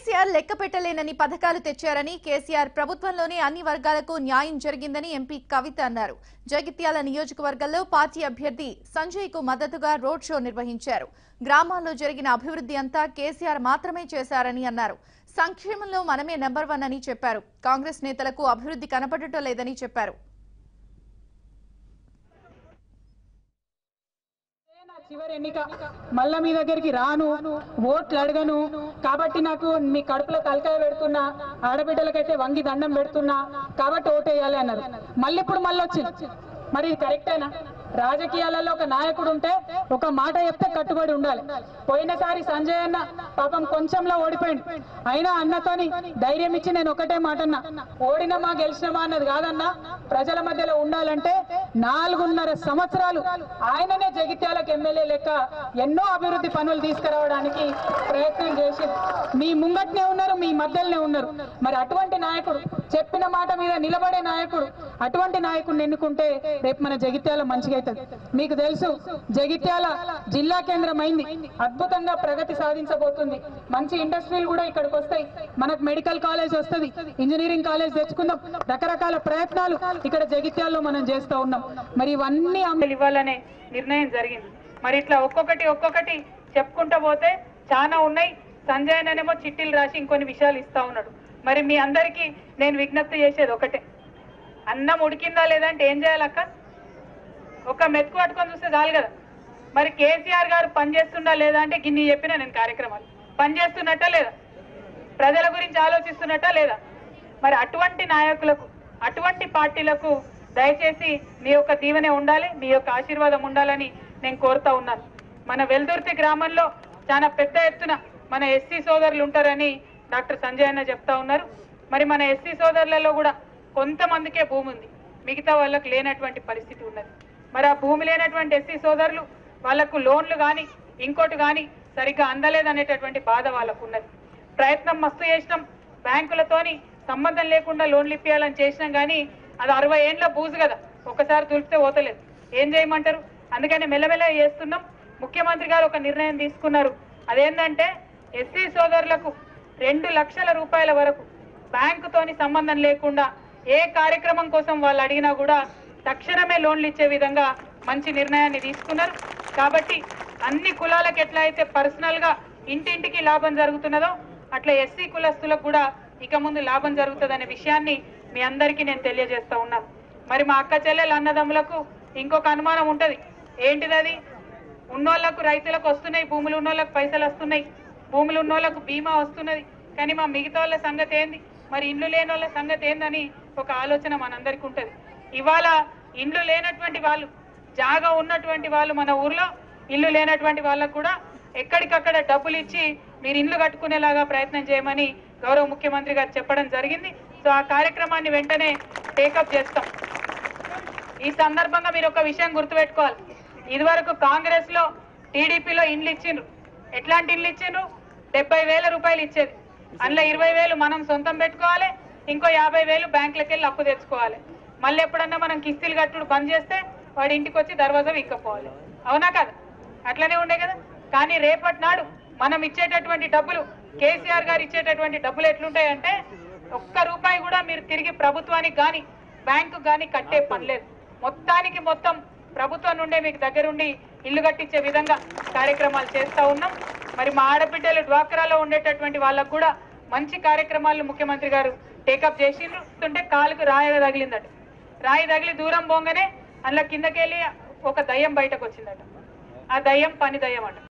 కేసీఆర్ లెక్క పెట్టలేనని పథకాలు తెచ్చారని కేసీఆర్ ప్రభుత్వంలోనే అన్ని వర్గాలకు న్యాయం జరిగిందని ఎంపీ కవిత అన్నారు జగిత్యాల నియోజకవర్గంలో పార్టీ అభ్యర్థి సంజయ్ కు మద్దతుగా రోడ్ షో నిర్వహించారు గ్రామాల్లో జరిగిన అభివృద్ధి అంతా కేసీఆర్ మాత్రమే చేశారని అన్నారు సంక్షేమంలో మనమే నెంబర్ వన్ అని చెప్పారు కాంగ్రెస్ నేతలకు అభివృద్ధి కనపడటం లేదని చెప్పారు ఇదే నా చివరి ఎన్నిక మళ్ళా మీ దగ్గరికి రాను ఓట్లు అడగను కాబట్టి నాకు మీ కడుపులో తలకాయ పెడుతున్నా ఆడబిడ్డలకైతే వంగి దండం పెడుతున్నా కాబట్టి ఓటేయాలి అన్నారు మళ్ళీ ఇప్పుడు మళ్ళీ వచ్చింది మరి ఇది కరెక్టేనా రాజకీయాలలో ఒక నాయకుడు ఉంటే ఒక మాట చెప్తే కట్టుబడి ఉండాలి పోయినసారి సంజయ్ అన్న పాపం కొంచెంలో ఓడిపోయింది అయినా అన్నతోని ధైర్యం ఇచ్చి నేను ఒకటే మాట అన్నా ఓడినమా గెలిచినమా అన్నది కాదన్నా ప్రజల మధ్యలో ఉండాలంటే నాలుగున్నర సంవత్సరాలు ఆయననే జగిత్యాలకు ఎమ్మెల్యే లెక్క ఎన్నో అభివృద్ధి పనులు తీసుకురావడానికి ప్రయత్నం చేసి మీ ముంగట్నే ఉన్నారు మీ మధ్యలోనే ఉన్నారు మరి అటువంటి నాయకుడు చెప్పిన మాట మీద నిలబడే నాయకుడు అటువంటి నాయకుడిని ఎన్నుకుంటే రేపు మన జగిత్యాల మంచిగా అవుతుంది మీకు తెలుసు జగిత్యాల జిల్లా కేంద్రం అయింది అద్భుతంగా ప్రగతి సాధించబోతుంది మంచి ఇండస్ట్రీలు కూడా ఇక్కడికి వస్తాయి మనకు మెడికల్ కాలేజ్ వస్తుంది ఇంజనీరింగ్ కాలేజ్ తెచ్చుకుందాం రకరకాల ప్రయత్నాలు ఇక్కడ జగిత్యాల్లో మనం చేస్తూ ఉన్నాం మరి ఇవన్నీ అమలు ఇవ్వాలనే నిర్ణయం జరిగింది మరి ఇట్లా ఒక్కొక్కటి ఒక్కొక్కటి చెప్పుకుంటూ పోతే చాలా ఉన్నాయి సంజయ్ అనేమో చిట్టీలు రాసి ఇంకొన్ని విషయాలు ఇస్తా ఉన్నాడు మరి మీ అందరికీ నేను విజ్ఞప్తి చేసేది ఒకటే అన్నం ఉడికిందా లేదంటే ఏం చేయాలక్క ఒక మెతుకు పట్టుకొని చూస్తే చాలు కదా మరి కేసీఆర్ గారు పనిచేస్తుందా లేదా అంటే గిన్ని చెప్పిన నేను కార్యక్రమాలు పనిచేస్తున్నట్టా లేదా ప్రజల గురించి ఆలోచిస్తున్నట్టా లేదా మరి అటువంటి నాయకులకు అటువంటి పార్టీలకు దయచేసి మీ యొక్క దీవెనే ఉండాలి మీ యొక్క ఆశీర్వాదం ఉండాలని నేను కోరుతా ఉన్నాను మన వెల్దుర్తి గ్రామంలో చాలా పెద్ద ఎత్తున మన ఎస్సీ సోదరులు ఉంటారని డాక్టర్ సంజయ్ అన్న చెప్తా ఉన్నారు మరి మన ఎస్సీ సోదరులలో కూడా కొంతమందికే భూమి ఉంది మిగతా వాళ్ళకు లేనటువంటి పరిస్థితి ఉన్నది మరి ఆ భూమి లేనటువంటి ఎస్సీ సోదరులు వాళ్లకు లోన్లు కానీ ఇంకోటి కానీ సరిగ్గా అందలేదనేటటువంటి బాధ వాళ్ళకు ఉన్నది ప్రయత్నం మస్తు చేసినాం బ్యాంకులతోని సంబంధం లేకుండా లోన్లు ఇప్పించాలని చేసినాం కానీ అది అరవై ఏండ్ల బూజు కదా ఒకసారి తులిపితే పోతలేదు ఏం చేయమంటారు అందుకని మెల్లమెల్ల చేస్తున్నాం ముఖ్యమంత్రి గారు ఒక నిర్ణయం తీసుకున్నారు అదేంటంటే ఎస్సీ సోదరులకు రెండు లక్షల రూపాయల వరకు బ్యాంకుతోని సంబంధం లేకుండా ఏ కార్యక్రమం కోసం వాళ్ళు అడిగినా కూడా తక్షణమే లోన్లు ఇచ్చే విధంగా మంచి నిర్ణయాన్ని తీసుకున్నారు కాబట్టి అన్ని కులాలకు ఎట్లా అయితే పర్సనల్ గా ఇంటింటికి లాభం జరుగుతున్నదో అట్లా ఎస్సీ కులస్తులకు కూడా ఇక ముందు లాభం జరుగుతుందనే విషయాన్ని మీ అందరికీ నేను తెలియజేస్తా ఉన్నాను మరి మా అక్క చెల్లెలు అన్నదమ్ములకు ఇంకొక అనుమానం ఉంటది ఏంటిది అది ఉన్నోళ్లకు రైతులకు వస్తున్నాయి భూములు ఉన్నోళ్ళకు పైసలు వస్తున్నాయి భూములు ఉన్నోళ్ళకు బీమా వస్తున్నది కానీ మా మిగతా వాళ్ళ సంగతి ఏంది మరి ఇండ్లు లేని వాళ్ళ సంగతి ఏందని ఒక ఆలోచన మనందరికీ ఉంటది ఇవాళ ఇండ్లు లేనటువంటి వాళ్ళు జాగా ఉన్నటువంటి వాళ్ళు మన ఊర్లో ఇల్లు లేనటువంటి వాళ్ళకు కూడా ఎక్కడికక్కడ డబ్బులు ఇచ్చి మీరు ఇండ్లు కట్టుకునేలాగా ప్రయత్నం చేయమని గౌరవ ముఖ్యమంత్రి గారు చెప్పడం జరిగింది సో ఆ కార్యక్రమాన్ని వెంటనే టేకప్ చేస్తాం ఈ సందర్భంగా మీరు ఒక విషయం గుర్తుపెట్టుకోవాలి ఇదివరకు కాంగ్రెస్ లో టీడీపీలో ఇండ్లు ఇచ్చిండ్రు ఎట్లాంటి ఇండ్లు ఇచ్చిండ్రు డెబ్బై వేల రూపాయలు ఇచ్చేది అందులో ఇరవై వేలు మనం సొంతం పెట్టుకోవాలి ఇంకో యాభై వేలు బ్యాంకులకు వెళ్ళి అప్పు తెచ్చుకోవాలి మళ్ళీ ఎప్పుడన్నా మనం కిస్తీలు కట్టుడు బంద్ చేస్తే వాడి ఇంటికి వచ్చి దర్వాజా విక్కపోవాలి అవునా కదా అట్లనే ఉండే కదా కానీ రేపటి నాడు మనం ఇచ్చేటటువంటి డబ్బులు కేసీఆర్ గారు ఇచ్చేటటువంటి డబ్బులు ఎట్లుంటాయంటే ఒక్క రూపాయి కూడా మీరు తిరిగి ప్రభుత్వానికి కానీ బ్యాంకు కానీ కట్టే పని లేదు మొత్తానికి మొత్తం ప్రభుత్వం నుండే మీకు దగ్గరుండి ఇల్లు కట్టించే విధంగా కార్యక్రమాలు చేస్తా ఉన్నాం మరి మా ఆడబిడ్డలు డ్వాక్రాలో ఉండేటటువంటి వాళ్ళకు కూడా మంచి కార్యక్రమాలు ముఖ్యమంత్రి గారు టేకప్ చేసిండ్రు ఉంటే కాలుకు రాయి తగిలిందట రాయి తగిలి దూరం పోగానే అందులో కిందకెళ్ళి ఒక దయ్యం బయటకు వచ్చిందట ఆ దయ్యం పని దయ్యం అట